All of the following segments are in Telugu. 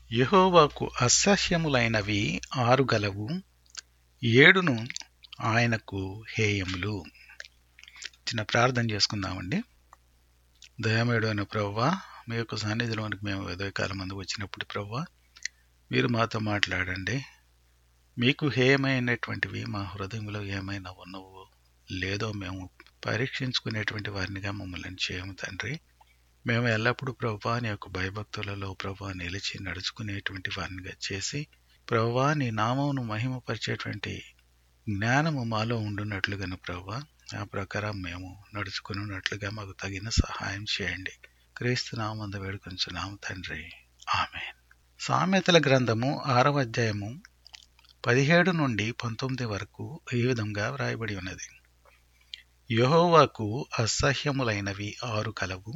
యెహోవాకు అసహ్యములైనవి ఆరు గలవు ఏడును ఆయనకు హేయములు చిన్న ప్రార్థన చేసుకుందామండి దయామేడు అయిన ప్రవ్వా మీ యొక్క సన్నిధిలోనికి మేము ఉదయకాలం మంది వచ్చినప్పుడు ప్రవ్వా మీరు మాతో మాట్లాడండి మీకు హేయమైనటువంటివి మా హృదయంలో ఏమైనా ఉన్నవో లేదో మేము పరీక్షించుకునేటువంటి వారినిగా మమ్మల్ని చేయము తండ్రి మేము ఎల్లప్పుడూ ప్రభా నీ యొక్క భయభక్తులలో ప్రభా నిలిచి నడుచుకునేటువంటి వారినిగా చేసి ప్రభా నీ నామమును మహిమపరిచేటువంటి జ్ఞానము మాలో ఉండున్నట్లుగాను ప్రభా ఆ ప్రకారం మేము నడుచుకున్నట్లుగా మాకు తగిన సహాయం చేయండి క్రీస్తు నామంద వేడుకొంచున్నాము తండ్రి ఆమె సామెతల గ్రంథము ఆరవ అధ్యాయము పదిహేడు నుండి పంతొమ్మిది వరకు ఈ విధంగా వ్రాయబడి ఉన్నది యహోవాకు అసహ్యములైనవి ఆరు కలవు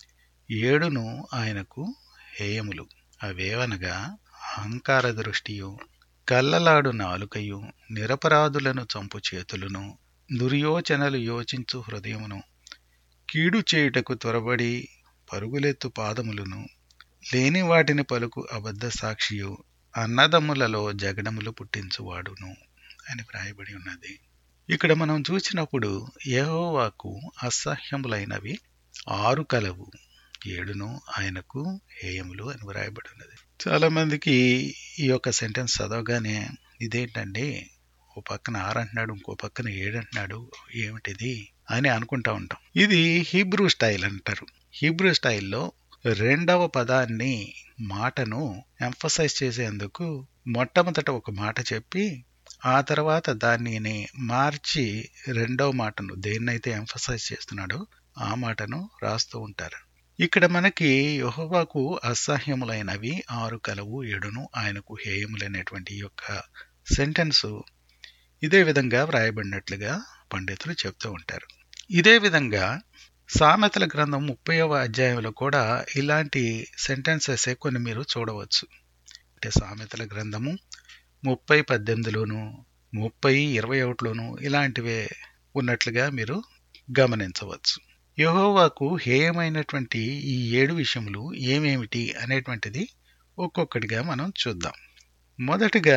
ఏడును ఆయనకు హేయములు అవేవనగా అహంకార దృష్టియు కల్లలాడు నాలుకయు నిరపరాధులను చంపు చేతులను దుర్యోచనలు యోచించు హృదయమును కీడు చేయుటకు త్వరబడి పరుగులెత్తు పాదములను లేని వాటిని పలుకు అబద్ధ సాక్షియు అన్నదమ్ములలో జగడములు పుట్టించువాడును అని వ్రాయబడి ఉన్నది ఇక్కడ మనం చూసినప్పుడు యెహోవాకు అసహ్యములైనవి ఆరు కలవు ఏడును ఆయనకు హేయములు అని వ్రాయబడి ఉన్నది చాలా మందికి ఈ యొక్క సెంటెన్స్ చదవగానే ఇదేంటండి ఓ పక్కన ఆరు అంటున్నాడు ఇంకో పక్కన ఏడు అంటున్నాడు ఏమిటిది అని అనుకుంటా ఉంటాం ఇది హీబ్రూ స్టైల్ అంటారు హీబ్రూ స్టైల్లో రెండవ పదాన్ని మాటను ఎంఫసైజ్ చేసేందుకు మొట్టమొదట ఒక మాట చెప్పి ఆ తర్వాత దానిని మార్చి రెండవ మాటను దేన్నైతే ఎంఫసైజ్ చేస్తున్నాడో ఆ మాటను రాస్తూ ఉంటారు ఇక్కడ మనకి యహోవాకు అసహ్యములైనవి ఆరు కలవు ఏడును ఆయనకు హేయములైనటువంటి యొక్క సెంటెన్స్ ఇదే విధంగా వ్రాయబడినట్లుగా పండితులు చెప్తూ ఉంటారు ఇదే విధంగా సామెతల గ్రంథం ముప్పైవ అధ్యాయంలో కూడా ఇలాంటి సెంటెన్సెస్ కొన్ని మీరు చూడవచ్చు అంటే సామెతల గ్రంథము ముప్పై పద్దెనిమిదిలోను ముప్పై ఇరవై ఒకటిలోను ఇలాంటివే ఉన్నట్లుగా మీరు గమనించవచ్చు యహోవాకు హేయమైనటువంటి ఈ ఏడు విషయములు ఏమేమిటి అనేటువంటిది ఒక్కొక్కటిగా మనం చూద్దాం మొదటిగా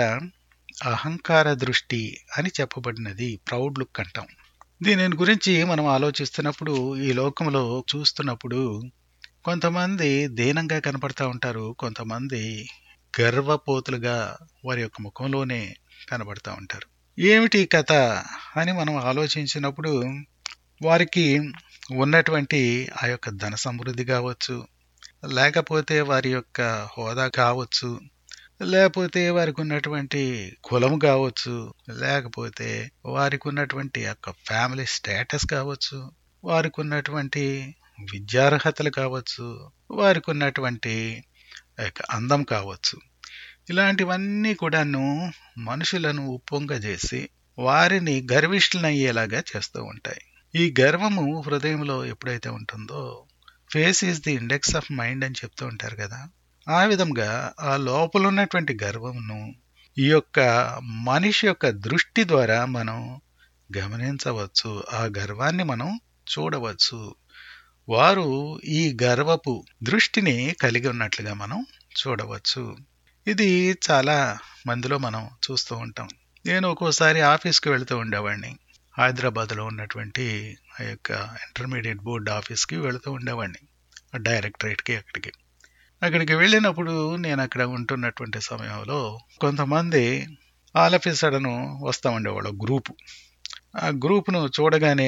అహంకార దృష్టి అని చెప్పబడినది ప్రౌడ్ లుక్ అంటాం దీని గురించి మనం ఆలోచిస్తున్నప్పుడు ఈ లోకంలో చూస్తున్నప్పుడు కొంతమంది దీనంగా కనపడతా ఉంటారు కొంతమంది గర్వపోతులుగా వారి యొక్క ముఖంలోనే కనబడతా ఉంటారు ఏమిటి కథ అని మనం ఆలోచించినప్పుడు వారికి ఉన్నటువంటి ఆ యొక్క ధన సమృద్ధి కావచ్చు లేకపోతే వారి యొక్క హోదా కావచ్చు లేకపోతే వారికి ఉన్నటువంటి కులం కావచ్చు లేకపోతే వారికి ఉన్నటువంటి యొక్క ఫ్యామిలీ స్టేటస్ కావచ్చు వారికి ఉన్నటువంటి విద్యార్హతలు కావచ్చు వారికి ఉన్నటువంటి యొక్క అందం కావచ్చు ఇలాంటివన్నీ కూడాను మనుషులను ఉప్పొంగజేసి వారిని గర్విష్ఠులయ్యేలాగా చేస్తూ ఉంటాయి ఈ గర్వము హృదయంలో ఎప్పుడైతే ఉంటుందో face is the index of mind అని చెప్తూ ఉంటారు కదా ఆ విధంగా ఆ లోపల ఉన్నటువంటి గర్వమును ఈ యొక్క మనిషి యొక్క దృష్టి ద్వారా మనం గమనించవచ్చు ఆ గర్వాన్ని మనం చూడవచ్చు వారు ఈ గర్వపు దృష్టిని కలిగి ఉన్నట్లుగా మనం చూడవచ్చు ఇది చాలా మందిలో మనం చూస్తూ ఉంటాం నేను ఒక్కోసారి ఆఫీస్కి వెళుతూ ఉండేవాడిని హైదరాబాద్లో ఉన్నటువంటి ఆ యొక్క ఇంటర్మీడియట్ బోర్డు ఆఫీస్కి వెళుతూ ఉండేవాడిని డైరెక్టరేట్కి అక్కడికి అక్కడికి వెళ్ళినప్పుడు నేను అక్కడ ఉంటున్నటువంటి సమయంలో కొంతమంది ఆల్ ఆఫ్ సడను వస్తూ ఉండేవాళ్ళు గ్రూపు ఆ గ్రూప్ను చూడగానే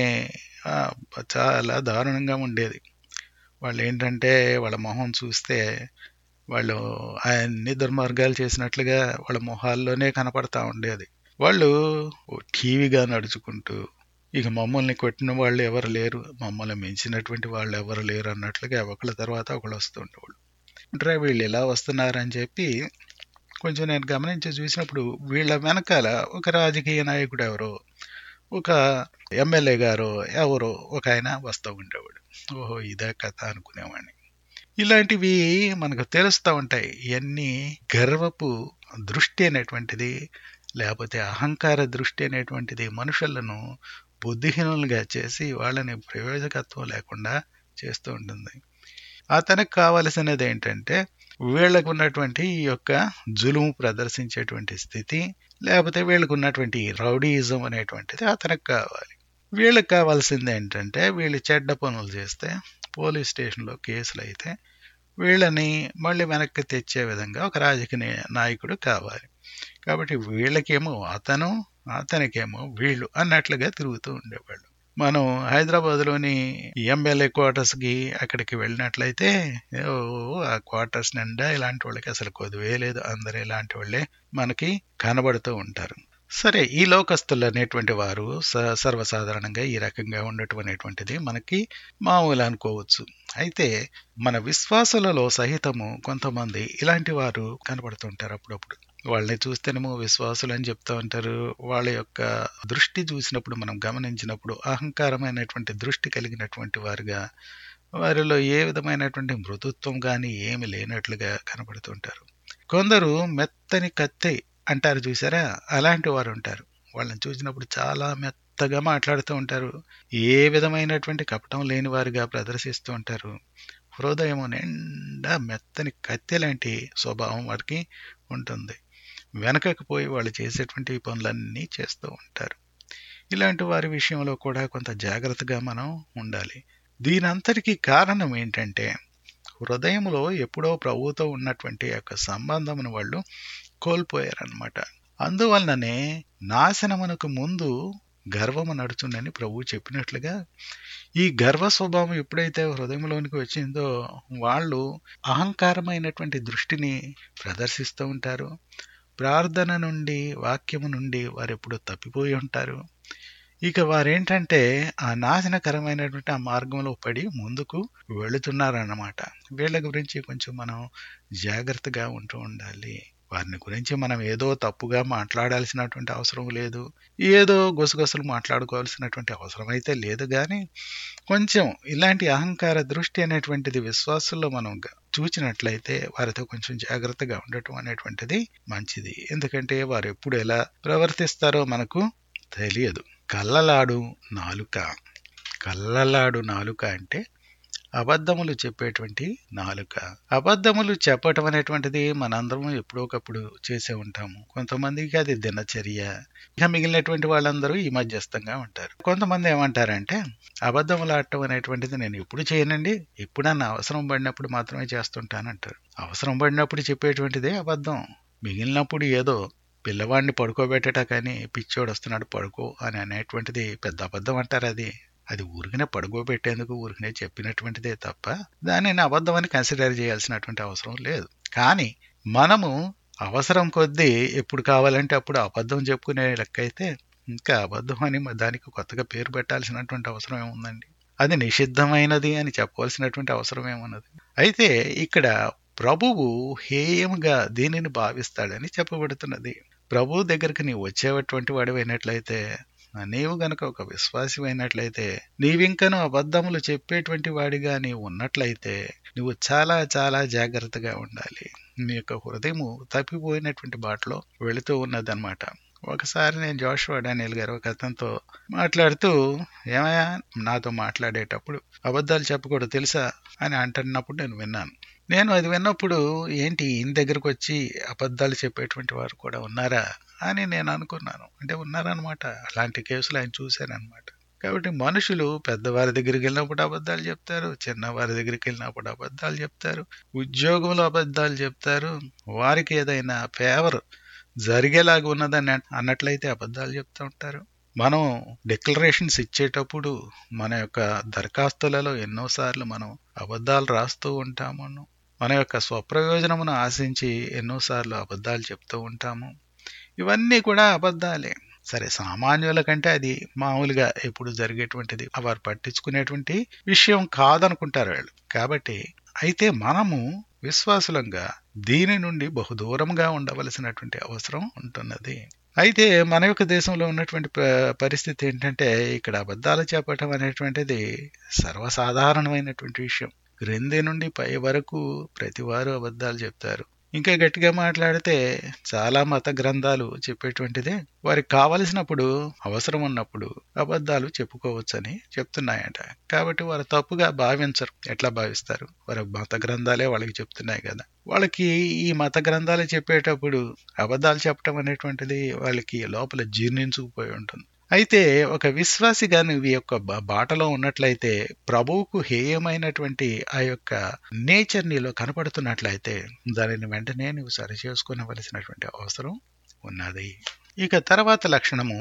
చాలా దారుణంగా ఉండేది వాళ్ళు ఏంటంటే వాళ్ళ మొహం చూస్తే వాళ్ళు అన్ని దుర్మార్గాలు చేసినట్లుగా వాళ్ళ మొహాల్లోనే కనపడతా ఉండేది వాళ్ళు టీవీగా నడుచుకుంటూ ఇక మమ్మల్ని కొట్టిన వాళ్ళు ఎవరు లేరు మమ్మల్ని మించినటువంటి వాళ్ళు ఎవరు లేరు అన్నట్లుగా ఒకళ్ళ తర్వాత ఒకళ్ళు వస్తుండేవాళ్ళు అంటే వీళ్ళు ఎలా వస్తున్నారని చెప్పి కొంచెం నేను గమనించి చూసినప్పుడు వీళ్ళ వెనకాల ఒక రాజకీయ నాయకుడు ఎవరో ఒక ఎమ్మెల్యే గారు ఎవరో ఒక ఆయన వస్తూ ఉండేవాడు ఓహో ఇదే కథ అనుకునేవాడిని ఇలాంటివి మనకు తెలుస్తూ ఉంటాయి ఇవన్నీ గర్వపు దృష్టి అనేటువంటిది లేకపోతే అహంకార దృష్టి అనేటువంటిది మనుషులను బుద్ధిహీనులుగా చేసి వాళ్ళని ప్రయోజకత్వం లేకుండా చేస్తూ ఉంటుంది అతనికి కావలసినది ఏంటంటే వీళ్ళకు ఉన్నటువంటి ఈ యొక్క జులుము ప్రదర్శించేటువంటి స్థితి లేకపోతే వీళ్ళకు ఉన్నటువంటి రౌడీయిజం అనేటువంటిది అతనికి కావాలి వీళ్ళకి కావాల్సింది ఏంటంటే వీళ్ళు చెడ్డ పనులు చేస్తే పోలీస్ స్టేషన్లో కేసులు అయితే వీళ్ళని మళ్ళీ వెనక్కి తెచ్చే విధంగా ఒక రాజకీయ నాయకుడు కావాలి కాబట్టి వీళ్ళకేమో అతను అతనికేమో వీళ్ళు అన్నట్లుగా తిరుగుతూ ఉండేవాళ్ళు మనం హైదరాబాద్లోని ఎమ్మెల్యే క్వార్టర్స్కి అక్కడికి వెళ్ళినట్లయితే ఓ ఆ క్వార్టర్స్ నిండా ఇలాంటి వాళ్ళకి అసలు కొద్దివే లేదు అందరూ ఇలాంటి వాళ్ళే మనకి కనబడుతూ ఉంటారు సరే ఈ లోకస్తులు అనేటువంటి వారు స- సర్వసాధారణంగా ఈ రకంగా ఉండటం అనేటువంటిది మనకి మామూలు అనుకోవచ్చు అయితే మన విశ్వాసులలో సహితము కొంతమంది ఇలాంటి వారు కనబడుతుంటారు అప్పుడప్పుడు వాళ్ళని చూస్తేనేమో విశ్వాసులు అని చెప్తా ఉంటారు వాళ్ళ యొక్క దృష్టి చూసినప్పుడు మనం గమనించినప్పుడు అహంకారమైనటువంటి దృష్టి కలిగినటువంటి వారుగా వారిలో ఏ విధమైనటువంటి మృదుత్వం కానీ ఏమి లేనట్లుగా కనబడుతుంటారు కొందరు మెత్తని కత్తి అంటారు చూసారా అలాంటి వారు ఉంటారు వాళ్ళని చూసినప్పుడు చాలా మెత్తగా మాట్లాడుతూ ఉంటారు ఏ విధమైనటువంటి కపటం లేని వారిగా ప్రదర్శిస్తూ ఉంటారు హృదయం నిండా మెత్తని కత్తి లాంటి స్వభావం వారికి ఉంటుంది వెనకకు పోయి వాళ్ళు చేసేటువంటి పనులన్నీ చేస్తూ ఉంటారు ఇలాంటి వారి విషయంలో కూడా కొంత జాగ్రత్తగా మనం ఉండాలి దీనంతటికీ కారణం ఏంటంటే హృదయంలో ఎప్పుడో ప్రభువుతో ఉన్నటువంటి యొక్క సంబంధమును వాళ్ళు కోల్పోయారనమాట అందువలననే నాశనమునకు ముందు గర్వము నడుచుండని ప్రభువు చెప్పినట్లుగా ఈ గర్వ స్వభావం ఎప్పుడైతే హృదయంలోనికి వచ్చిందో వాళ్ళు అహంకారమైనటువంటి దృష్టిని ప్రదర్శిస్తూ ఉంటారు ప్రార్థన నుండి వాక్యము నుండి వారు ఎప్పుడు తప్పిపోయి ఉంటారు ఇక వారేంటంటే ఆ నాశనకరమైనటువంటి ఆ మార్గంలో పడి ముందుకు వెళుతున్నారన్నమాట వీళ్ళ గురించి కొంచెం మనం జాగ్రత్తగా ఉంటూ ఉండాలి వారిని గురించి మనం ఏదో తప్పుగా మాట్లాడాల్సినటువంటి అవసరం లేదు ఏదో గుసగుసలు మాట్లాడుకోవాల్సినటువంటి అవసరం అయితే లేదు కానీ కొంచెం ఇలాంటి అహంకార దృష్టి అనేటువంటిది విశ్వాసంలో మనం గ- చూచినట్లయితే వారితో కొంచెం జాగ్రత్తగా ఉండటం అనేటువంటిది మంచిది ఎందుకంటే వారు ఎప్పుడు ఎలా ప్రవర్తిస్తారో మనకు తెలియదు కళ్ళలాడు నాలుక కళ్ళలాడు నాలుక అంటే అబద్ధములు చెప్పేటువంటి నాలుక అబద్ధములు చెప్పటం అనేటువంటిది మనందరం ఎప్పుడోకప్పుడు చేసే ఉంటాము కొంతమందికి అది దినచర్య ఇక మిగిలినటువంటి వాళ్ళందరూ ఈ మధ్యస్థంగా ఉంటారు కొంతమంది ఏమంటారంటే అబద్ధములు ఆడటం అనేటువంటిది నేను ఎప్పుడు చేయనండి ఎప్పుడన్నా అవసరం పడినప్పుడు మాత్రమే చేస్తుంటానంటారు అవసరం పడినప్పుడు చెప్పేటువంటిదే అబద్ధం మిగిలినప్పుడు ఏదో పిల్లవాడిని పడుకోబెట్టట కానీ పిచ్చోడు వస్తున్నాడు పడుకో అని అనేటువంటిది పెద్ద అబద్ధం అంటారు అది అది ఊరికనే పడుకోబెట్టేందుకు ఊరికనే చెప్పినటువంటిదే తప్ప దానిని అబద్ధం అని కన్సిడర్ చేయాల్సినటువంటి అవసరం లేదు కానీ మనము అవసరం కొద్దీ ఎప్పుడు కావాలంటే అప్పుడు అబద్ధం చెప్పుకునే లెక్క అయితే ఇంకా అబద్ధం అని మ- దానికి కొత్తగా పేరు పెట్టాల్సినటువంటి అవసరం ఏముందండి అది నిషిద్ధమైనది అని చెప్పవలసినటువంటి అవసరం ఏమున్నది అయితే ఇక్కడ ప్రభువు హేయముగా దీనిని భావిస్తాడని చెప్పబడుతున్నది ప్రభు దగ్గరికి నీవు వచ్చేటువంటి వాడివైనట్లయితే నీవు గనక ఒక విశ్వాసి అయినట్లయితే నీవింకను అబద్ధములు చెప్పేటువంటి వాడిగా నీవు ఉన్నట్లయితే నువ్వు చాలా చాలా జాగ్రత్తగా ఉండాలి నీ యొక్క హృదయము తప్పిపోయినటువంటి బాటలో వెళుతూ ఉన్నదన్నమాట ఒకసారి నేను జోషువా డానియల్ గారు ఒక అతనితో మాట్లాడుతూ ఏమయ్యా నాతో మాట్లాడేటప్పుడు అబద్ధాలు చెప్పకూడదు తెలుసా అని అంటున్నప్పుడు నేను విన్నాను నేను అది విన్నప్పుడు ఏంటి ఈయన దగ్గరకు వచ్చి అబద్ధాలు చెప్పేటువంటి వారు కూడా ఉన్నారా అని నేను అనుకున్నాను అంటే ఉన్నారనమాట అలాంటి కేసులు ఆయన చూశానన్నమాట కాబట్టి మనుషులు పెద్దవారి దగ్గరికి వెళ్ళినప్పుడు అబద్ధాలు చెప్తారు చిన్నవారి దగ్గరికి వెళ్ళినప్పుడు అబద్ధాలు చెప్తారు ఉద్యోగంలో అబద్ధాలు చెప్తారు వారికి ఏదైనా ఫేవర్ జరిగేలాగా ఉన్నదని అన్నట్లయితే అబద్ధాలు చెప్తూ ఉంటారు మనం డిక్లరేషన్స్ ఇచ్చేటప్పుడు మన యొక్క దరఖాస్తులలో ఎన్నోసార్లు మనం అబద్ధాలు రాస్తూ ఉంటాము మన యొక్క స్వప్రయోజనమును ఆశించి ఎన్నోసార్లు అబద్ధాలు చెప్తూ ఉంటాము ఇవన్నీ కూడా అబద్ధాలే సరే సామాన్యుల కంటే అది మామూలుగా ఎప్పుడు జరిగేటువంటిది వారు పట్టించుకునేటువంటి విషయం కాదనుకుంటారు వాళ్ళు కాబట్టి అయితే మనము విశ్వాసులంగా దీని నుండి బహుదూరంగా ఉండవలసినటువంటి అవసరం ఉంటున్నది అయితే మన యొక్క దేశంలో ఉన్నటువంటి ప- పరిస్థితి ఏంటంటే ఇక్కడ అబద్ధాలు చెప్పటం అనేటువంటిది సర్వసాధారణమైనటువంటి విషయం క్రింది నుండి పై వరకు ప్రతివారు అబద్ధాలు చెప్తారు ఇంకా గట్టిగా మాట్లాడితే చాలా మత గ్రంథాలు చెప్పేటువంటిదే వారికి కావలసినప్పుడు అవసరం ఉన్నప్పుడు అబద్ధాలు చెప్పుకోవచ్చని చెప్తున్నాయట కాబట్టి వారు తప్పుగా భావించరు ఎట్లా భావిస్తారు వారి మత గ్రంథాలే వాళ్ళకి చెప్తున్నాయి కదా వాళ్ళకి ఈ మత గ్రంథాలు చెప్పేటప్పుడు అబద్ధాలు చెప్పడం అనేటువంటిది వాళ్ళకి లోపల జీర్ణించుకుపోయి ఉంటుంది అయితే ఒక విశ్వాసిగా నువ్వు ఈ యొక్క బా- బాటలో ఉన్నట్లయితే ప్రభువుకు హేయమైనటువంటి ఆ యొక్క నేచర్ నీలో కనపడుతున్నట్లయితే దానిని వెంటనే నువ్వు సరి చేసుకోవలసినటువంటి అవసరం ఉన్నది ఇక తర్వాత లక్షణము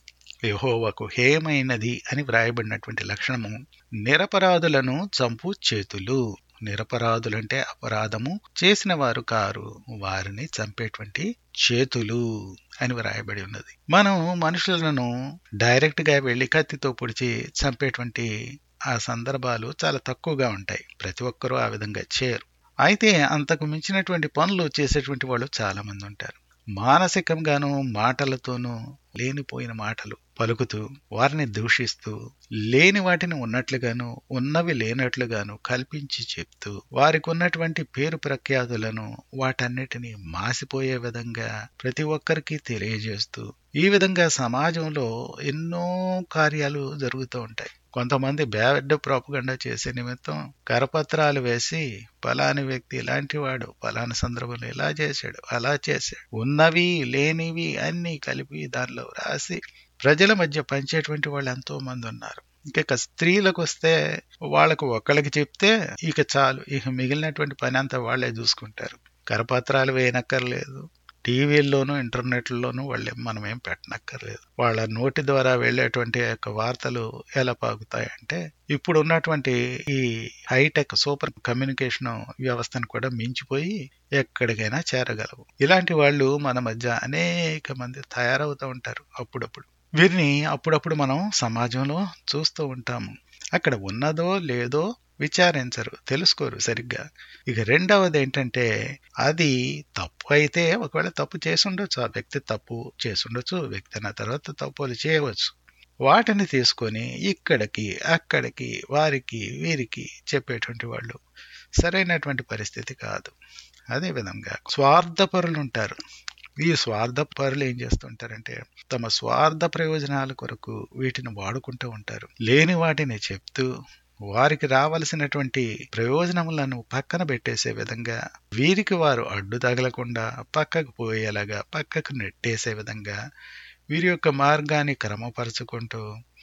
యెహోవాకు హేయమైనది అని వ్రాయబడినటువంటి లక్షణము నిరపరాధులను చంపు చేతులు నిరపరాధులంటే అపరాధము చేసిన వారు కారు వారిని చంపేటువంటి చేతులు అని వ్రాయబడి ఉన్నది మనం మనుషులను డైరెక్ట్ గా వెళ్లి కత్తితో పొడిచి చంపేటువంటి ఆ సందర్భాలు చాలా తక్కువగా ఉంటాయి ప్రతి ఒక్కరూ ఆ విధంగా చేయరు అయితే అంతకు మించినటువంటి పనులు చేసేటువంటి వాళ్ళు చాలా మంది ఉంటారు మానసికంగాను మాటలతోనూ లేనిపోయిన మాటలు పలుకుతూ వారిని దూషిస్తూ లేని వాటిని ఉన్నట్లుగాను ఉన్నవి లేనట్లుగాను కల్పించి చెప్తూ వారికి ఉన్నటువంటి పేరు ప్రఖ్యాతులను వాటన్నిటిని మాసిపోయే విధంగా ప్రతి ఒక్కరికి తెలియజేస్తూ ఈ విధంగా సమాజంలో ఎన్నో కార్యాలు జరుగుతూ ఉంటాయి కొంతమంది బ్యాడ్ ప్రాపగండా చేసే నిమిత్తం కరపత్రాలు వేసి పలాని వ్యక్తి ఇలాంటి వాడు పలాని సందర్భంలో ఇలా చేశాడు అలా చేశాడు ఉన్నవి లేనివి అన్ని కలిపి దానిలో రాసి ప్రజల మధ్య పంచేటువంటి వాళ్ళు ఎంతో మంది ఉన్నారు ఇక స్త్రీలకు వస్తే వాళ్ళకు ఒక్కళ్ళకి చెప్తే ఇక చాలు ఇక మిగిలినటువంటి పని అంతా వాళ్ళే చూసుకుంటారు కరపత్రాలు వేయనక్కర్లేదు టీవీల్లోనూ ఇంటర్నెట్లోనూ వాళ్ళు మనం ఏం పెట్టనక్కర్లేదు వాళ్ళ నోటి ద్వారా వెళ్ళేటువంటి యొక్క వార్తలు ఎలా పాకుతాయంటే ఇప్పుడు ఉన్నటువంటి ఈ హైటెక్ సూపర్ కమ్యూనికేషన్ వ్యవస్థను కూడా మించిపోయి ఎక్కడికైనా చేరగలవు ఇలాంటి వాళ్ళు మన మధ్య అనేక మంది తయారవుతూ ఉంటారు అప్పుడప్పుడు వీరిని అప్పుడప్పుడు మనం సమాజంలో చూస్తూ ఉంటాము అక్కడ ఉన్నదో లేదో విచారించరు తెలుసుకోరు సరిగ్గా ఇక రెండవది ఏంటంటే అది తప్పు అయితే ఒకవేళ తప్పు చేసి ఉండొచ్చు ఆ వ్యక్తి తప్పు చేసి ఉండొచ్చు వ్యక్తి అన్న తర్వాత తప్పులు చేయవచ్చు వాటిని తీసుకొని ఇక్కడికి అక్కడికి వారికి వీరికి చెప్పేటువంటి వాళ్ళు సరైనటువంటి పరిస్థితి కాదు అదే విధంగా స్వార్థపరులు ఉంటారు ఈ స్వార్థపరులు ఏం చేస్తుంటారంటే తమ స్వార్థ ప్రయోజనాల కొరకు వీటిని వాడుకుంటూ ఉంటారు లేని వాటిని చెప్తూ వారికి రావలసినటువంటి ప్రయోజనములను పక్కన పెట్టేసే విధంగా వీరికి వారు అడ్డు తగలకుండా పక్కకు పోయేలాగా పక్కకు నెట్టేసే విధంగా వీరి యొక్క మార్గాన్ని క్రమపరచుకుంటూ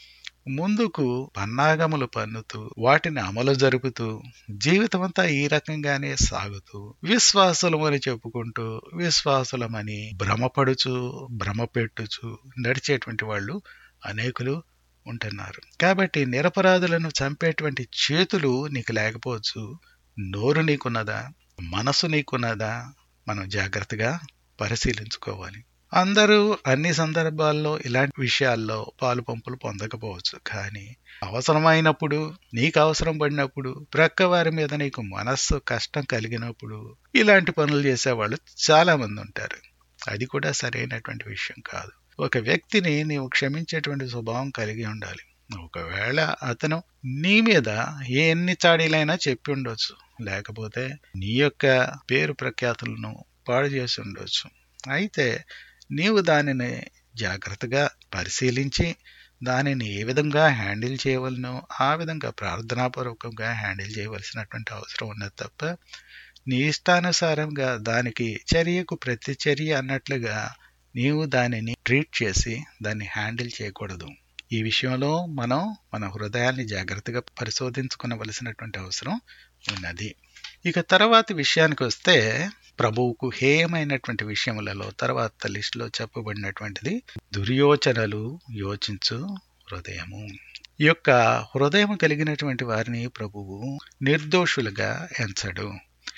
ముందుకు పన్నాగములు పన్నుతూ వాటిని అమలు జరుపుతూ జీవితమంతా ఈ రకంగానే సాగుతూ విశ్వాసులమని చెప్పుకుంటూ విశ్వాసులమని భ్రమపడుచు భ్రమపెట్టుచు నడిచేటువంటి వాళ్ళు అనేకులు ఉంటున్నారు కాబట్టి నిరపరాధులను చంపేటువంటి చేతులు నీకు లేకపోవచ్చు నోరు నీకున్నదా మనసు నీకున్నదా మనం జాగ్రత్తగా పరిశీలించుకోవాలి అందరూ అన్ని సందర్భాల్లో ఇలాంటి విషయాల్లో పాలు పంపులు పొందకపోవచ్చు కానీ అవసరమైనప్పుడు నీకు అవసరం పడినప్పుడు ప్రక్క వారి మీద నీకు మనస్సు కష్టం కలిగినప్పుడు ఇలాంటి పనులు చేసేవాళ్ళు చాలా మంది ఉంటారు అది కూడా సరైనటువంటి విషయం కాదు ఒక వ్యక్తిని నీవు క్షమించేటువంటి స్వభావం కలిగి ఉండాలి ఒకవేళ అతను నీ మీద ఎన్ని చాడీలైనా చెప్పి ఉండొచ్చు లేకపోతే నీ యొక్క పేరు ప్రఖ్యాతులను పాడు చేసి ఉండొచ్చు అయితే నీవు దానిని జాగ్రత్తగా పరిశీలించి దానిని ఏ విధంగా హ్యాండిల్ చేయవలనో ఆ విధంగా ప్రార్థనాపూర్వకంగా హ్యాండిల్ చేయవలసినటువంటి అవసరం ఉన్నది తప్ప నీ ఇష్టానుసారంగా దానికి చర్యకు ప్రతి చర్య అన్నట్లుగా నీవు దానిని ట్రీట్ చేసి దాన్ని హ్యాండిల్ చేయకూడదు ఈ విషయంలో మనం మన హృదయాన్ని జాగ్రత్తగా పరిశోధించుకునవలసినటువంటి అవసరం ఉన్నది ఇక తర్వాత విషయానికి వస్తే ప్రభువుకు హేయమైనటువంటి విషయములలో తర్వాత లిస్టులో చెప్పబడినటువంటిది దుర్యోచనలు యోచించు హృదయము ఈ యొక్క హృదయం కలిగినటువంటి వారిని ప్రభువు నిర్దోషులుగా ఎంచడు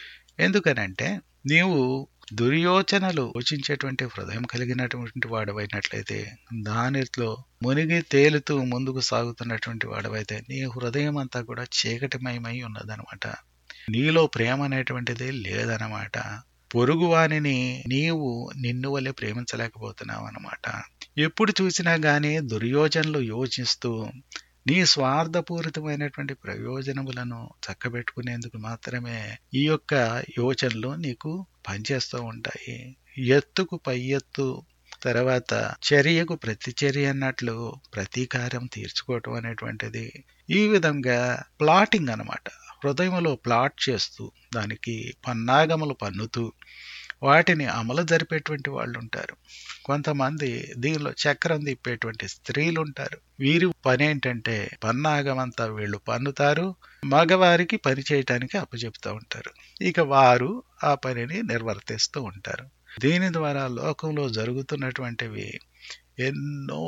ఎందుకనంటే నీవు దుర్యోచనలు యోచించేటువంటి హృదయం కలిగినటువంటి వాడవైనట్లయితే దానిలో మునిగి తేలుతూ ముందుకు సాగుతున్నటువంటి వాడవైతే నీ హృదయం అంతా కూడా చీకటిమయమై ఉన్నదనమాట నీలో ప్రేమ అనేటువంటిది లేదనమాట పొరుగువానిని నీవు నిన్ను వల్లే ప్రేమించలేకపోతున్నావు అనమాట ఎప్పుడు చూసినా గాని దుర్యోచనలు యోచిస్తూ నీ స్వార్థపూరితమైనటువంటి ప్రయోజనములను చక్కబెట్టుకునేందుకు మాత్రమే ఈ యొక్క యోచనలు నీకు పనిచేస్తూ ఉంటాయి ఎత్తుకు పై ఎత్తు తర్వాత చర్యకు ప్రతిచర్య అన్నట్లు ప్రతీకారం తీర్చుకోవటం అనేటువంటిది ఈ విధంగా ప్లాటింగ్ అన్నమాట హృదయంలో ప్లాట్ చేస్తూ దానికి పన్నాగములు పన్నుతూ వాటిని అమలు జరిపేటువంటి వాళ్ళు ఉంటారు కొంతమంది దీనిలో చక్రం తిప్పేటువంటి స్త్రీలు ఉంటారు వీరి పని ఏంటంటే పన్నాగం అంతా వీళ్ళు పన్నుతారు మగవారికి పని చేయటానికి అప్పచెప్తూ ఉంటారు ఇక వారు ఆ పనిని నిర్వర్తిస్తూ ఉంటారు దీని ద్వారా లోకంలో జరుగుతున్నటువంటివి ఎన్నో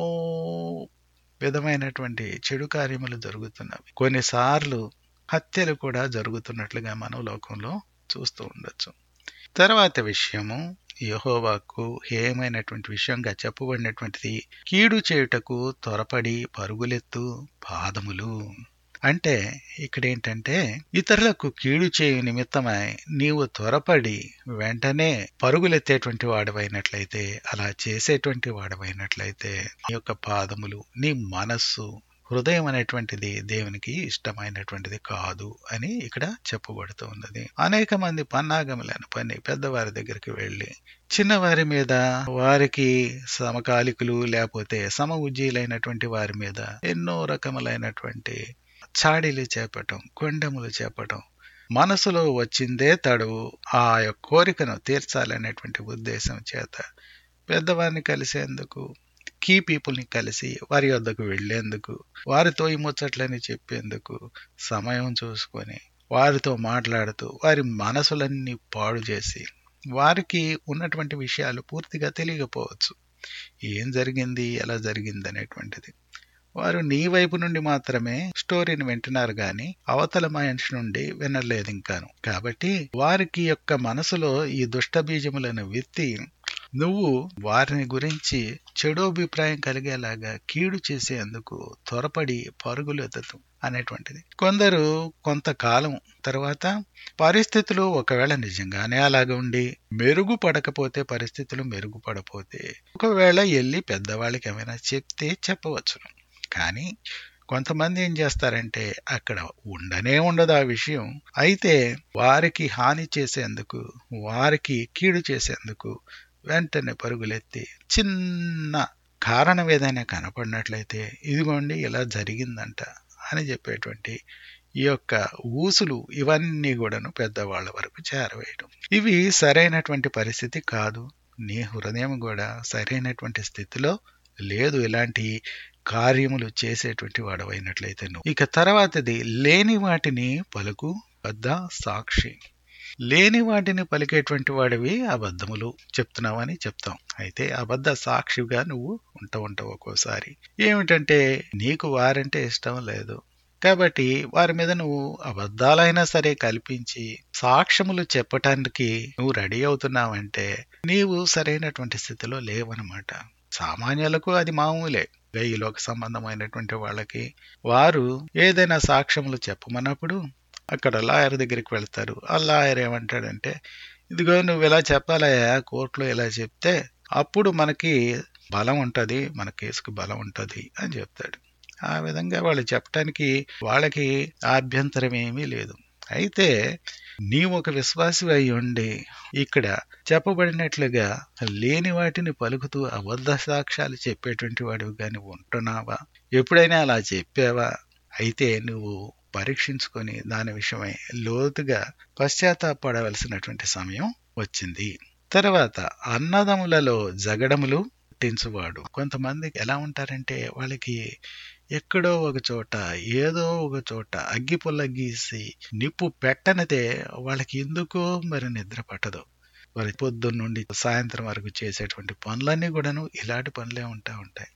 విధమైనటువంటి చెడు కార్యములు జరుగుతున్నవి కొన్నిసార్లు హత్యలు కూడా జరుగుతున్నట్లుగా మనం లోకంలో చూస్తూ ఉండొచ్చు తర్వాత విషయము యహోవాకు హేయమైనటువంటి విషయంగా చెప్పబడినటువంటిది కీడు చేయుటకు త్వరపడి పరుగులెత్తు పాదములు అంటే ఇక్కడ ఏంటంటే ఇతరులకు కీడు చేయు నిమిత్తమై నీవు త్వరపడి వెంటనే పరుగులెత్తేటువంటి వాడవైనట్లయితే అలా చేసేటువంటి వాడవైనట్లయితే నీ యొక్క పాదములు నీ మనస్సు హృదయం అనేటువంటిది దేవునికి ఇష్టమైనటువంటిది కాదు అని ఇక్కడ చెప్పబడుతూ ఉన్నది అనేక మంది పన్నాగములను పని పెద్దవారి దగ్గరికి వెళ్ళి చిన్నవారి మీద వారికి సమకాలికులు లేకపోతే సమ ఉజ్జీలైనటువంటి వారి మీద ఎన్నో రకములైనటువంటి చాడీలు చేపటం కొండములు చేపటం మనసులో వచ్చిందే తడువు ఆ యొక్క కోరికను తీర్చాలనేటువంటి ఉద్దేశం చేత పెద్దవారిని కలిసేందుకు కీ పీపుల్ని కలిసి వారి వద్దకు వెళ్లేందుకు వారితో ఈ ముచ్చట్లని చెప్పేందుకు సమయం చూసుకొని వారితో మాట్లాడుతూ వారి మనసులన్నీ పాడు చేసి వారికి ఉన్నటువంటి విషయాలు పూర్తిగా తెలియకపోవచ్చు ఏం జరిగింది ఎలా జరిగింది అనేటువంటిది వారు నీ వైపు నుండి మాత్రమే స్టోరీని వింటున్నారు గాని అవతల మనిషి నుండి వినలేదు ఇంకాను కాబట్టి వారికి యొక్క మనసులో ఈ దుష్ట బీజములను విత్తి నువ్వు వారిని గురించి చెడు అభిప్రాయం కలిగేలాగా కీడు చేసేందుకు త్వరపడి పరుగులు ఎత్తు అనేటువంటిది కొందరు కొంతకాలం తర్వాత పరిస్థితులు ఒకవేళ నిజంగానే అలాగ ఉండి మెరుగుపడకపోతే పరిస్థితులు మెరుగుపడపోతే ఒకవేళ వెళ్ళి పెద్దవాళ్ళకి ఏమైనా చెప్తే చెప్పవచ్చును కానీ కొంతమంది ఏం చేస్తారంటే అక్కడ ఉండనే ఉండదు ఆ విషయం అయితే వారికి హాని చేసేందుకు వారికి కీడు చేసేందుకు వెంటనే పరుగులెత్తి చిన్న కారణం ఏదైనా కనపడినట్లయితే ఇదిగోండి ఇలా జరిగిందంట అని చెప్పేటువంటి ఈ యొక్క ఊసులు ఇవన్నీ కూడాను పెద్దవాళ్ళ వరకు చేరవేయడం ఇవి సరైనటువంటి పరిస్థితి కాదు నీ హృదయం కూడా సరైనటువంటి స్థితిలో లేదు ఇలాంటి కార్యములు చేసేటువంటి వాడవైనట్లయితే నువ్వు ఇక తర్వాతది లేని వాటిని పలుకు వద్ద సాక్షి లేని వాటిని పలికేటువంటి వాడివి అబద్ధములు చెప్తున్నావని చెప్తాం అయితే అబద్ధ సాక్షిగా నువ్వు ఉంటూ ఉంటావు ఒక్కోసారి ఏమిటంటే నీకు వారంటే ఇష్టం లేదు కాబట్టి వారి మీద నువ్వు అబద్ధాలైనా సరే కల్పించి సాక్ష్యములు చెప్పటానికి నువ్వు రెడీ అవుతున్నావంటే నీవు సరైనటువంటి స్థితిలో లేవనమాట సామాన్యులకు అది మామూలే ఈ లోక సంబంధమైనటువంటి వాళ్ళకి వారు ఏదైనా సాక్ష్యములు చెప్పమన్నప్పుడు అక్కడ లాయర్ దగ్గరికి వెళ్తారు ఆ లాయర్ ఏమంటాడంటే ఇదిగో నువ్వు ఇలా చెప్పాలయ్యా కోర్టులో ఇలా చెప్తే అప్పుడు మనకి బలం ఉంటుంది మన కేసుకు బలం ఉంటుంది అని చెప్తాడు ఆ విధంగా వాళ్ళు చెప్పడానికి వాళ్ళకి ఆభ్యంతరం ఏమీ లేదు అయితే నీవు ఒక విశ్వాసి అయి ఉండి ఇక్కడ చెప్పబడినట్లుగా లేని వాటిని పలుకుతూ అబద్ధ సాక్ష్యాలు చెప్పేటువంటి వాడివి కానీ ఉంటున్నావా ఎప్పుడైనా అలా చెప్పావా అయితే నువ్వు పరీక్షించుకొని దాని విషయమై లోతుగా పశ్చాత్తాపడవలసినటువంటి సమయం వచ్చింది తర్వాత అన్నదములలో జగడములు పుట్టించువాడు కొంతమంది ఎలా ఉంటారంటే వాళ్ళకి ఎక్కడో ఒక చోట ఏదో ఒక చోట అగ్గి పుల్ల గీసి నిప్పు పెట్టనితే వాళ్ళకి ఎందుకో మరి నిద్ర పట్టదు వారి పొద్దున్న నుండి సాయంత్రం వరకు చేసేటువంటి పనులన్నీ కూడాను ఇలాంటి పనులే ఉంటా ఉంటాయి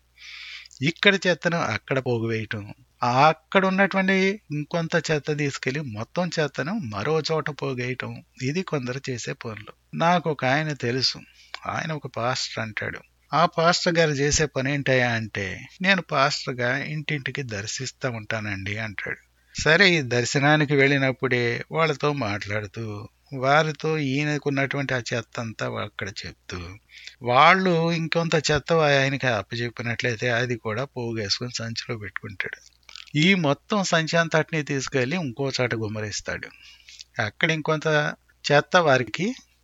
ఇక్కడ చెత్తను అక్కడ పోగువేయటం అక్కడ ఉన్నటువంటి ఇంకొంత చెత్త తీసుకెళ్లి మొత్తం చెత్తను మరో చోట పోగేయటం ఇది కొందరు చేసే పనులు నాకు ఒక ఆయన తెలుసు ఆయన ఒక పాస్టర్ అంటాడు ఆ పాస్టర్ గారు చేసే పని ఏంటయ్యా అంటే నేను పాస్టర్గా ఇంటింటికి దర్శిస్తూ ఉంటానండి అంటాడు సరే ఈ దర్శనానికి వెళ్ళినప్పుడే వాళ్ళతో మాట్లాడుతూ వారితో ఈయనకున్నటువంటి ఆ చెత్త అంతా అక్కడ చెప్తూ వాళ్ళు ఇంకొంత చెత్త ఆయనకి అప్పచెప్పినట్లయితే అది కూడా పోగేసుకొని సంచిలో పెట్టుకుంటాడు ఈ మొత్తం సంచి అంతటిని తీసుకెళ్లి ఇంకో చోట గుమ్మరిస్తాడు అక్కడ ఇంకొంత చెత్త వారికి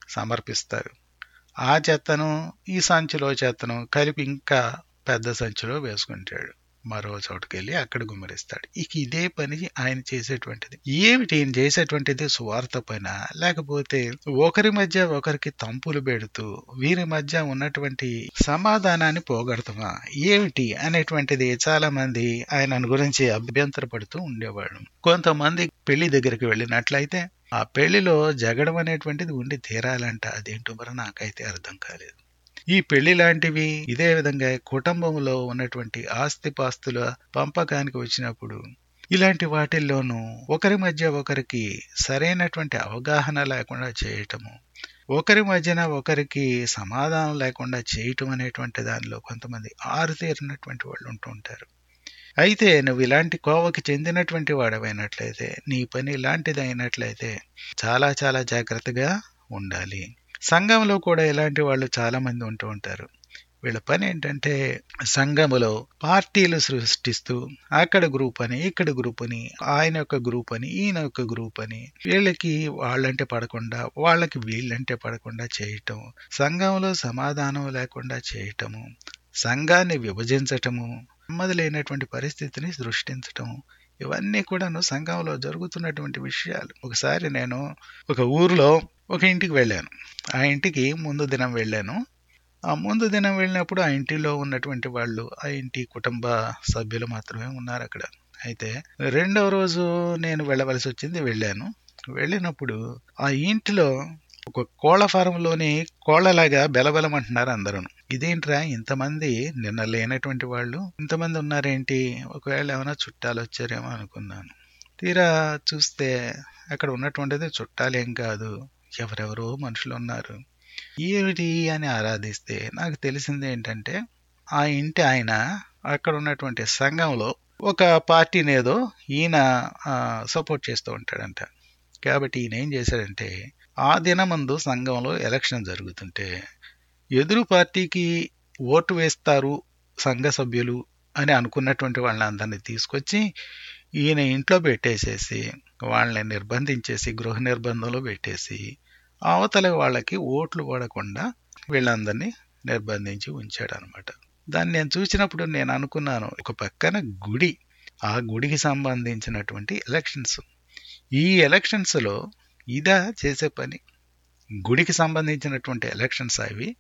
సమర్పిస్తారు ఆ చెత్తను ఈ సంచిలో చెత్తను కలిపి ఇంకా పెద్ద సంచిలో వేసుకుంటాడు మరో చోటుకి వెళ్ళి అక్కడ గుమ్మరిస్తాడు ఇక ఇదే పని ఆయన చేసేటువంటిది ఏమిటి ఈయన చేసేటువంటిది స్వార్థ పైన లేకపోతే ఒకరి మధ్య ఒకరికి తంపులు పెడుతూ వీరి మధ్య ఉన్నటువంటి సమాధానాన్ని పోగొడతామా ఏమిటి అనేటువంటిది చాలా మంది ఆయన గురించి అభ్యంతరపడుతూ ఉండేవాడు కొంతమంది పెళ్లి దగ్గరికి వెళ్ళినట్లయితే ఆ పెళ్లిలో జగడం అనేటువంటిది ఉండి తీరాలంట అదేంటో మరి నాకైతే అర్థం కాలేదు ఈ పెళ్లి లాంటివి ఇదే విధంగా కుటుంబంలో ఉన్నటువంటి ఆస్తిపాస్తుల పంపకానికి వచ్చినప్పుడు ఇలాంటి వాటిల్లోనూ ఒకరి మధ్య ఒకరికి సరైనటువంటి అవగాహన లేకుండా చేయటము ఒకరి మధ్యన ఒకరికి సమాధానం లేకుండా చేయటం అనేటువంటి దానిలో కొంతమంది ఆరుతేరినటువంటి వాళ్ళు ఉంటూ ఉంటారు అయితే నువ్వు ఇలాంటి కోవకి చెందినటువంటి వాడవైనట్లయితే నీ పని ఇలాంటిది అయినట్లయితే చాలా చాలా జాగ్రత్తగా ఉండాలి సంఘంలో కూడా ఇలాంటి వాళ్ళు చాలా మంది ఉంటూ ఉంటారు వీళ్ళ పని ఏంటంటే సంఘములో పార్టీలు సృష్టిస్తూ అక్కడ గ్రూప్ అని ఇక్కడ గ్రూప్ అని ఆయన యొక్క గ్రూప్ అని ఈయన యొక్క గ్రూప్ అని వీళ్ళకి వాళ్ళంటే పడకుండా వాళ్ళకి వీళ్ళంటే పడకుండా చేయటం సంఘంలో సమాధానం లేకుండా చేయటము సంఘాన్ని విభజించటము మొదలైనటువంటి పరిస్థితిని సృష్టించటం ఇవన్నీ కూడాను సంఘంలో జరుగుతున్నటువంటి విషయాలు ఒకసారి నేను ఒక ఊరిలో ఒక ఇంటికి వెళ్ళాను ఆ ఇంటికి ముందు దినం వెళ్ళాను ఆ ముందు దినం వెళ్ళినప్పుడు ఆ ఇంటిలో ఉన్నటువంటి వాళ్ళు ఆ ఇంటి కుటుంబ సభ్యులు మాత్రమే ఉన్నారు అక్కడ అయితే రెండవ రోజు నేను వెళ్ళవలసి వచ్చింది వెళ్ళాను వెళ్ళినప్పుడు ఆ ఇంటిలో ఒక కోళ్ల ఫారంలోని కోళ్లలాగా బెలబెలమంటున్నారు అందరూ ఇదేంట్రా ఇంతమంది నిన్న లేనటువంటి వాళ్ళు ఇంతమంది ఉన్నారేంటి ఒకవేళ ఏమైనా చుట్టాలు వచ్చారేమో అనుకున్నాను తీరా చూస్తే అక్కడ ఉన్నటువంటిది చుట్టాలేం కాదు ఎవరెవరో మనుషులు ఉన్నారు ఏమిటి అని ఆరాధిస్తే నాకు తెలిసింది ఏంటంటే ఆ ఇంటి ఆయన అక్కడ ఉన్నటువంటి సంఘంలో ఒక పార్టీని ఏదో ఈయన సపోర్ట్ చేస్తూ ఉంటాడంట కాబట్టి ఈయన ఏం చేశాడంటే ఆ దినమందు సంఘంలో ఎలక్షన్ జరుగుతుంటే ఎదురు పార్టీకి ఓటు వేస్తారు సంఘ సభ్యులు అని అనుకున్నటువంటి వాళ్ళందరినీ తీసుకొచ్చి ఈయన ఇంట్లో పెట్టేసేసి వాళ్ళని నిర్బంధించేసి గృహ నిర్బంధంలో పెట్టేసి అవతల వాళ్ళకి ఓట్లు పడకుండా వీళ్ళందరినీ నిర్బంధించి ఉంచాడు అనమాట దాన్ని నేను చూసినప్పుడు నేను అనుకున్నాను ఒక పక్కన గుడి ఆ గుడికి సంబంధించినటువంటి ఎలక్షన్స్ ఈ ఎలక్షన్స్లో ఇదా చేసే పని గుడికి సంబంధించినటువంటి ఎలక్షన్స్ అవి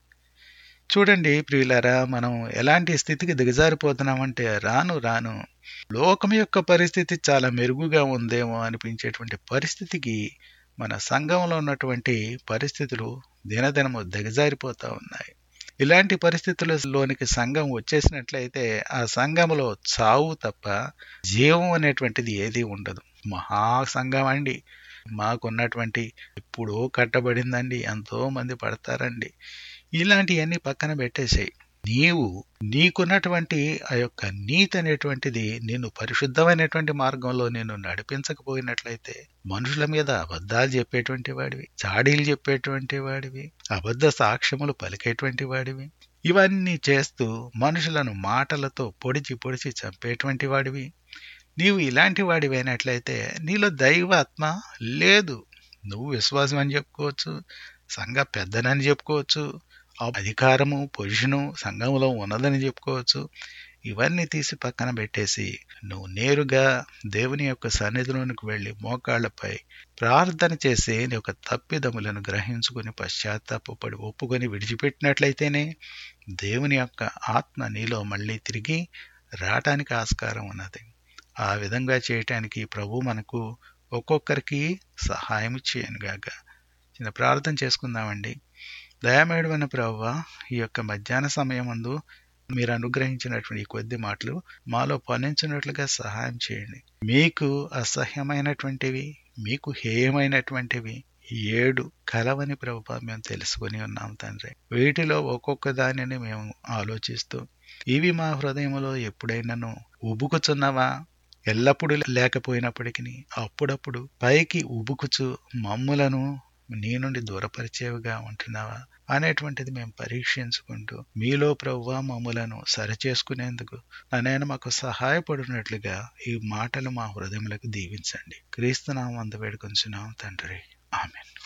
చూడండి ప్రియులారా మనం ఎలాంటి స్థితికి దిగజారిపోతున్నామంటే రాను రాను లోకం యొక్క పరిస్థితి చాలా మెరుగుగా ఉందేమో అనిపించేటువంటి పరిస్థితికి మన సంఘంలో ఉన్నటువంటి పరిస్థితులు దినదినము దిగజారిపోతూ ఉన్నాయి ఇలాంటి పరిస్థితులలోనికి సంఘం వచ్చేసినట్లయితే ఆ సంఘంలో చావు తప్ప జీవం అనేటువంటిది ఏది ఉండదు మహా సంఘం అండి మాకున్నటువంటి ఎప్పుడో కట్టబడిందండి ఎంతో మంది పడతారండి ఇలాంటివన్నీ పక్కన పెట్టేసాయి నీవు నీకున్నటువంటి ఆ యొక్క నీతి అనేటువంటిది నిన్ను పరిశుద్ధమైనటువంటి మార్గంలో నేను నడిపించకపోయినట్లయితే మనుషుల మీద అబద్ధాలు చెప్పేటువంటి వాడివి చాడీలు చెప్పేటువంటి వాడివి అబద్ధ సాక్ష్యములు పలికేటువంటి వాడివి ఇవన్నీ చేస్తూ మనుషులను మాటలతో పొడిచి పొడిచి చంపేటువంటి వాడివి నీవు ఇలాంటి వాడివైనట్లయితే నీలో దైవాత్మ లేదు నువ్వు విశ్వాసం అని చెప్పుకోవచ్చు సంఘ పెద్దనని చెప్పుకోవచ్చు అధికారము పొజిషను సంఘంలో ఉన్నదని చెప్పుకోవచ్చు ఇవన్నీ తీసి పక్కన పెట్టేసి నువ్వు నేరుగా దేవుని యొక్క సన్నిధిలోనికి వెళ్ళి మోకాళ్లపై ప్రార్థన చేసి నీ యొక్క తప్పిదములను గ్రహించుకుని పశ్చాత్తాపడి ఒప్పుకొని విడిచిపెట్టినట్లయితేనే దేవుని యొక్క ఆత్మ నీలో మళ్ళీ తిరిగి రావటానికి ఆస్కారం ఉన్నది ఆ విధంగా చేయటానికి ప్రభు మనకు ఒక్కొక్కరికి సహాయం చేయనుగాక చిన్న ప్రార్థన చేసుకుందామండి దయామేడమైన ప్రవ్వ ఈ యొక్క మధ్యాహ్న సమయం ముందు మీరు అనుగ్రహించినటువంటి ఈ కొద్ది మాటలు మాలో పనించినట్లుగా సహాయం చేయండి మీకు అసహ్యమైనటువంటివి మీకు హేయమైనటువంటివి ఏడు కలవని ప్రభు మేము తెలుసుకుని ఉన్నాం తండ్రి వీటిలో ఒక్కొక్క దానిని మేము ఆలోచిస్తూ ఇవి మా హృదయంలో ఎప్పుడైనాను ఉబుకుచున్నవా ఎల్లప్పుడూ లేకపోయినప్పటికీ అప్పుడప్పుడు పైకి ఉబుకుచు మమ్ములను నీ నుండి దూరపరిచేవిగా ఉంటున్నావా అనేటువంటిది మేము పరీక్షించుకుంటూ మీలో ప్రవ్వా మమ్ములను సరిచేసుకునేందుకు నేను మాకు సహాయపడినట్లుగా ఈ మాటలు మా హృదయములకు దీవించండి క్రీస్తునామందు వేడుకొంచున్నాం తండ్రి ఆమెన్